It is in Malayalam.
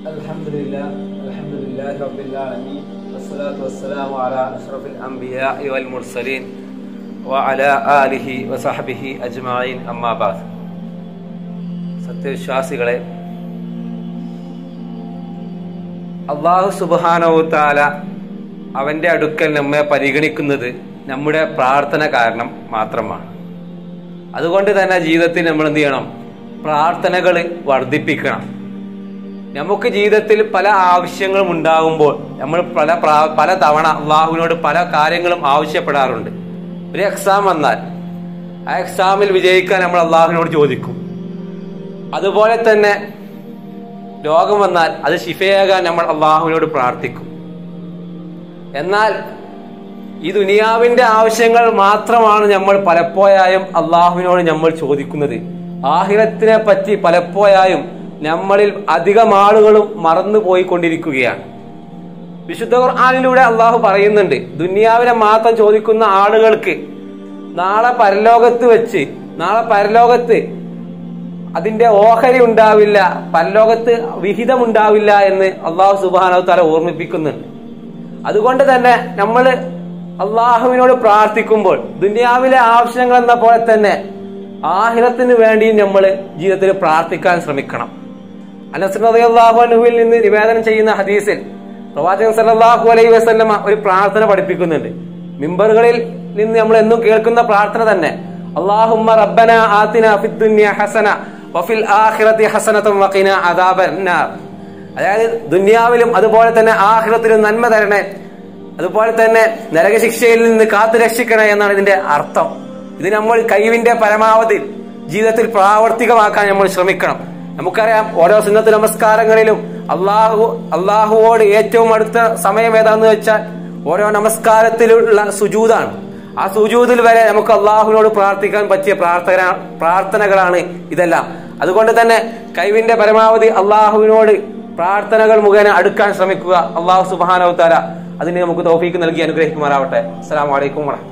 الحمد لله الحمد لله رب العالمين والصلاة والسلام على أشرف الأنبياء والمرسلين وعلى آله وصحبه أجمعين أما بعد സത്യവിശ്വാസികളെ അള്ളാഹു സുബാനവുത്താല അവന്റെ അടുക്കൽ നമ്മെ പരിഗണിക്കുന്നത് നമ്മുടെ പ്രാർത്ഥന കാരണം മാത്രമാണ് അതുകൊണ്ട് തന്നെ ജീവിതത്തിൽ നമ്മൾ എന്ത് ചെയ്യണം പ്രാർത്ഥനകൾ വർദ്ധിപ്പിക്കണം നമുക്ക് ജീവിതത്തിൽ പല ആവശ്യങ്ങളും ഉണ്ടാകുമ്പോൾ നമ്മൾ പല പ്രാ- പല തവണ അള്ളാഹുവിനോട് പല കാര്യങ്ങളും ആവശ്യപ്പെടാറുണ്ട് ഒരു എക്സാം വന്നാൽ ആ എക്സാമിൽ വിജയിക്കാൻ നമ്മൾ അള്ളാഹുവിനോട് ചോദിക്കും അതുപോലെ തന്നെ രോഗം വന്നാൽ അത് ശിഫയാകാൻ നമ്മൾ അള്ളാഹുവിനോട് പ്രാർത്ഥിക്കും എന്നാൽ ഈ ദുനിയാവിന്റെ ആവശ്യങ്ങൾ മാത്രമാണ് നമ്മൾ പലപ്പോഴായും അള്ളാഹുവിനോട് നമ്മൾ ചോദിക്കുന്നത് ആഹിറത്തിനെ പറ്റി പലപ്പോഴായും നമ്മളിൽ അധികം ആളുകളും മറന്നു പോയിക്കൊണ്ടിരിക്കുകയാണ് വിശുദ്ധ ഖുർആാനിലൂടെ അള്ളാഹു പറയുന്നുണ്ട് ദുനിയാവിനെ മാത്രം ചോദിക്കുന്ന ആളുകൾക്ക് നാളെ പരലോകത്ത് വെച്ച് നാളെ പരലോകത്ത് അതിന്റെ ഓഹരി ഉണ്ടാവില്ല പരലോകത്ത് വിഹിതം ഉണ്ടാവില്ല എന്ന് അള്ളാഹു സുബാനവ് തല ഓർമ്മിപ്പിക്കുന്നുണ്ട് അതുകൊണ്ട് തന്നെ നമ്മൾ അള്ളാഹുവിനോട് പ്രാർത്ഥിക്കുമ്പോൾ ദുനിയാവിലെ ആവശ്യങ്ങൾ എന്ന പോലെ തന്നെ ആഹിറത്തിന് വേണ്ടി നമ്മൾ ജീവിതത്തിൽ പ്രാർത്ഥിക്കാൻ ശ്രമിക്കണം അനസ്ലാഹുവിൽ നിന്ന് നിവേദനം ചെയ്യുന്ന ഹദീസിൽ പ്രവാചകൻ സല്ലല്ലാഹു അലൈഹി വസല്ലമ ഒരു പ്രാർത്ഥന പഠിപ്പിക്കുന്നുണ്ട് മിമ്പറുകളിൽ നിന്ന് നമ്മൾ എന്നും കേൾക്കുന്ന പ്രാർത്ഥന തന്നെ അള്ളാഹുമ്മ റബ്ബന ആതിന ഫിദ് ദുനിയ ഹസന വഫിൽ ആഖിറതി ഹസനതൻ വഖിന അദാബന്നാർ അതായത് ദുനിയാവിലും അതുപോലെ തന്നെ ആഖിറത്തിലും നന്മ തരണേ അതുപോലെ തന്നെ നരകശിക്ഷയിൽ നിന്ന് കാത്തു രക്ഷിക്കണേ എന്നാണ് ഇതിന്റെ അർത്ഥം ഇത് നമ്മൾ കഴിവിന്റെ പരമാവധി ജീവിതത്തിൽ പ്രാവർത്തികമാക്കാൻ നമ്മൾ ശ്രമിക്കണം നമുക്കറിയാം ഓരോ സുന്നത്ത് നമസ്കാരങ്ങളിലും അള്ളാഹു അള്ളാഹുവോട് ഏറ്റവും അടുത്ത സമയം ഏതാന്ന് വെച്ചാൽ ഓരോ നമസ്കാരത്തിലുള്ള സുജൂതാണ് ആ സുജൂതിൽ വരെ നമുക്ക് അള്ളാഹുവിനോട് പ്രാർത്ഥിക്കാൻ പറ്റിയ പ്രാർത്ഥന പ്രാർത്ഥനകളാണ് ഇതെല്ലാം അതുകൊണ്ട് തന്നെ കഴിവിന്റെ പരമാവധി അള്ളാഹുവിനോട് പ്രാർത്ഥനകൾ മുഖേന അടുക്കാൻ ശ്രമിക്കുക അള്ളാഹു സുബാനവത്താല അതിന് നമുക്ക് തോഫീക്ക് നൽകി അനുഗ്രഹിക്കുമാറാവട്ടെ അസ്സലാമു അലൈക്കും വറഹ്മത്തുള്ളാഹി